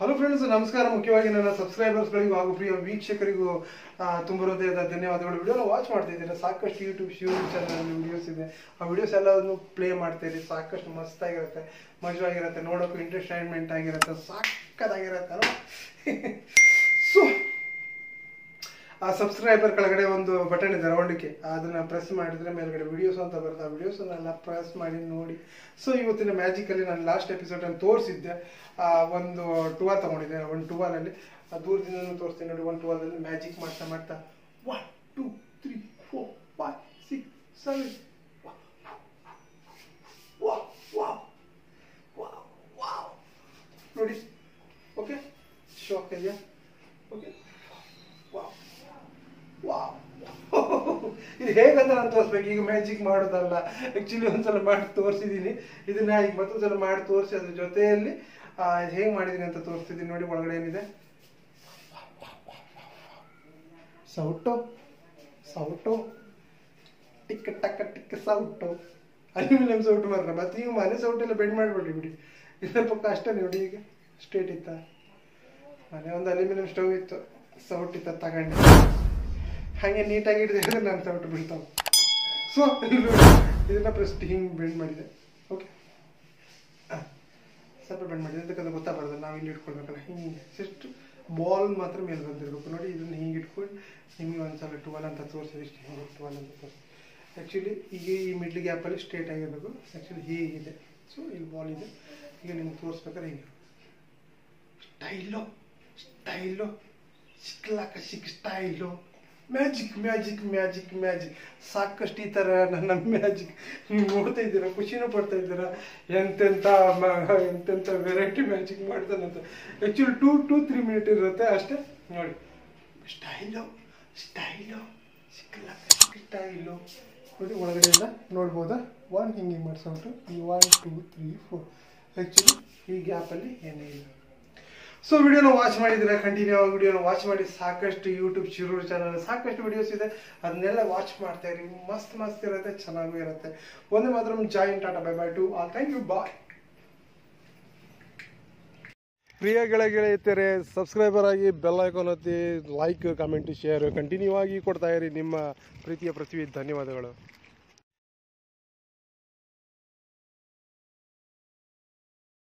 hello friends ನಮಸ್ಕಾರ ಮುಖ್ಯವಾಗಿ ನನ್ನ ಸಬ್ಸ್ಕ್ರೈಬರ್ಸ್ಗಳಿಗೂ ಹಾಗೂ ಪ್ರಿಯ ವೀಕ್ಷಕರಿಗೂ ಆ, ತುಂಬ ಹೃದಯದ ಧನ್ಯವಾದಗಳು ವಿಡಿಯೋನ ವಾಚ್ ಮಾಡ್ತಾ ಇದ್ದೀರಾ ಸಾಕಷ್ಟು ಯೂಟ್ಯೂಬ್ ಶಿವ ಚಾನಲ್ ವಿಡಿಯೋಸ್ ಇದೆ ಆ ವಿಡಿಯೋಸ್ ಎಲ್ಲವನ್ನು ಪ್ಲೇ ಮಾಡ್ತಾ ಇರಿ ಸಾಕಷ್ಟು ಮಸ್ತಾಗಿರುತ್ತೆ ಮಜವಾಗಿರುತ್ತೆ ನೋಡೋಕ್ಕೂ ಎಂಟರ್ಟೈನ್ಮೆಂಟ್ ಆಗಿರುತ್ತೆ ಸಾಕದಾಗಿರುತ್ತೆ ಅಲ್ವಾ ಸೊ ಆ ಸಬ್ಸ್ಕ್ರೈಬರ್ ಕೆಳಗಡೆ ಒಂದು ಬಟನ್ ಇದೆ ರೌಂಡಕ್ಕೆ ಅದನ್ನ ಪ್ರೆಸ್ ಮಾಡಿದ್ರೆ ಮೇಲ್ಗಡೆ ವಿಡಿಯೋಸ್ ಅಂತ ಬರುತ್ತೆ ಆ ವಿಡಿಯೋಸನ್ನೆಲ್ಲ ಪ್ರೆಸ್ ಮಾಡಿ ನೋಡಿ ಸೊ ಇವತ್ತಿನ ಮ್ಯಾಜಿಕಲ್ಲಿ ನಾನು ಲಾಸ್ಟ್ ಎಪಿಸೋಡಲ್ಲಿ ತೋರಿಸಿದ್ದೆ ಆ, ಒಂದು ಟುವಾಲ್ ತಗೊಂಡಿದ್ದೆ ಒಂದು ಟುವಾಲಲ್ಲಿ ಆ ದೂರದಿಂದ ತೋರಿಸ್ತೀನಿ ನೋಡಿ ಒಂದು ಟುವಾಲಲ್ಲಿ ಮ್ಯಾಜಿಕ್ ಮಾಡ್ತಾ ಮಾಡ್ತಾ one two three four five six seven ನೋಡಿ ಓಕೆ ಶಾಕ್ ಇದೆಯಾ ಓಕೆ ವಾವ್ ವಾವ್ ಇದು ಹೇಗಂತ ನಾನು ತೋರಿಸ್ಬೇಕು ಈಗ ಮ್ಯಾಜಿಕ್ ಮಾಡೋದಲ್ಲ ಆ್ಯಕ್ಚುಲಿ ಒಂದ್ಸಲ ಮಾಡಿ ತೋರಿಸಿದ್ದೀನಿ ಇದನ್ನ ಈಗ ಮತ್ತೊಂದ್ಸಲ ಮಾಡಿ ತೋರಿಸಿ ಅದ್ರ ಜೊತೆಯಲ್ಲಿ ಆ, ಇದು ಹೇಗೆ ಮಾಡಿದ್ದೀನಿ ಅಂತ ತೋರಿಸ್ತಿದ್ದೀನಿ ನೋಡಿ ಒಳಗಡೆ ಏನಿದೆ ಸೌಟು ಸೌಟು ಟಿಕ್ಕ ಟಕ್ಕ ಟಿಕ್ಕ ಸೌಟು ಅಲ್ಯೂಮಿನಿಯಂ ಸೌಟು ಮಾತ್ರ ಮತ್ತೆ ನೀವು ಮನೆ ಸೌಟೆಲ್ಲ ಬೆಂಡ್ ಮಾಡಿಬಿಡಿ ಬಿಡಿ ಇದು ಸ್ವಲ್ಪ ಕಷ್ಟ ನೋಡಿ ಈಗ ಸ್ಟ್ರೇಟ್ ಇತ್ತ ಮನೆ ಒಂದು ಅಲ್ಯೂಮಿನಿಯಂ ಸ್ಟವ್ ಇತ್ತು ಸೌಟ್ ಇತ್ತ ತಗೊಂಡೆ ಹಾಗೆ ನೀಟಾಗಿ ಹಿಡಿದಿದ್ರೆ ನಾನು ಸೌಟು ಬೀಳ್ತಾವೆ ಸೊ ಇದನ್ನ ಪ್ರಸ್ಟ್ ಹಿಂಗೆ ಬೆಂಡ್ ಮಾಡಿದೆ ಓಕೆ ಸ್ವಲ್ಪ ಬೆಂಡ್ ಮಾಡಿದೆ ಅದಕ್ಕೆ ಗೊತ್ತಾಗಬಾರ್ದು ನಾವು ಇಲ್ಲಿ ಇಟ್ಕೊಳ್ಬೇಕಲ್ಲ ಹಿಂಗೆ ಜಸ್ಟ್ ಬಾಲ್ ಮಾತ್ರ ಮೇಲೆ ಬಂದಿರಬೇಕು ನೋಡಿ ಇದನ್ನ ಹಿಂಗೆ ಇಟ್ಕೊಂಡು ನಿಮಗೆ ಒಂದ್ಸಲ ಟುವಲ್ ಅಂತ ತೋರಿಸಿದೆ ಇಷ್ಟು ಹಿಂಗೆ ಟುವಲ್ ಅಂತ ತೋರಿಸಿ ಆ್ಯಕ್ಚುಲಿ ಈಗ ಈ ಮಿಡ್ಲ್ ಗ್ಯಾಪಲ್ಲಿ ಸ್ಟ್ರೇಟ್ ಆಗಿರಬೇಕು ಆ್ಯಕ್ಚುಲಿ ಹೀಗಿದೆ ಸೊ ಇಲ್ಲಿ ಬಾಲ್ ಇದೆ ಈಗ ನಿಮ್ಗೆ ತೋರಿಸ್ಬೇಕಾದ್ರೆ ಹಿಂಗೆ ಸ್ಟೈಲು ಸ್ಟೈಲು ಸಿಕ್ಲಾಕ ಸಿಕ್ style magic magic magic magic ಸಾಕಷ್ಟು ಈ ಥರ ನನ್ನ ಮ್ಯಾಜಿಕ್ ನೀವು ನೋಡ್ತಾ ಇದ್ದೀರಾ ಖುಷಿನೂ ಪಡ್ತಾ ಇದ್ದೀರಾ ಎಂತೆಂಥ ಮ- ಎಂತೆಂಥ ವೆರೈಟಿ ಮ್ಯಾಜಿಕ್ ಮಾಡ್ತಾನಂತ actually two to three minute ಇರುತ್ತೆ ಅಷ್ಟೇ ನೋಡಿ ಸ್ಟೈಲು ಸ್ಟೈಲು ಸಿಕ್ಲಾಕ ಸಿಕ್ ಸ್ಟೈಲು ನೋಡಿ ಒಳಗಡೆಯಿಂದ ನೋಡ್ಬೋದಾ ಒನ್ ಹಿಂಗೆ ಮಾಡಿಸ್ಬಿಟ್ಟು ಈ one two three four actually ಈ ಗ್ಯಾಪಲ್ಲಿ ಏನೇ ಇಲ್ಲ ಸೊ ವಿಡಿಯೋನ ವಾಚ್ ಮಾಡಿದ್ರೆ ಕಂಟಿನ್ಯೂ ಆಗಿ ವಿಡಿಯೋನ ವಾಚ್ ಮಾಡಿ ಸಾಕಷ್ಟು ಯೂಟ್ಯೂಬ್ ಶಿರೂರು ಚಾನಲ್ ಸಾಕಷ್ಟು ವಿಡಿಯೋಸ್ ಇದೆ ಅದನ್ನೆಲ್ಲ ವಾಚ್ ಮಾಡ್ತಾ ಇರಿ ಮಸ್ತ್ ಮಸ್ತ್ ಇರುತ್ತೆ ಚೆನ್ನಾಗೂ ಇರುತ್ತೆ ಒಂದೇ ಮಾತ್ರ join tata bye bye to all thank you bye ಪ್ರಿಯ ಗೆಳೆಯ ಗೆಳೆಯತರೆ ಸಬ್ಸ್ಕ್ರೈಬರ್ ಆಗಿ ಬೆಲ್ ಐಕಾನ್ ಒತ್ತಿ ಲೈಕ್ ಕಮೆಂಟ್ ಶೇರ್ ಕಂಟಿನ್ಯೂ ಆಗಿ ಕೊಡ್ತಾ ಇರಿ ನಿಮ್ಮ ಪ್ರೀತಿಯ ಪೃಥ್ವಿ ಧನ್ಯವಾದಗಳು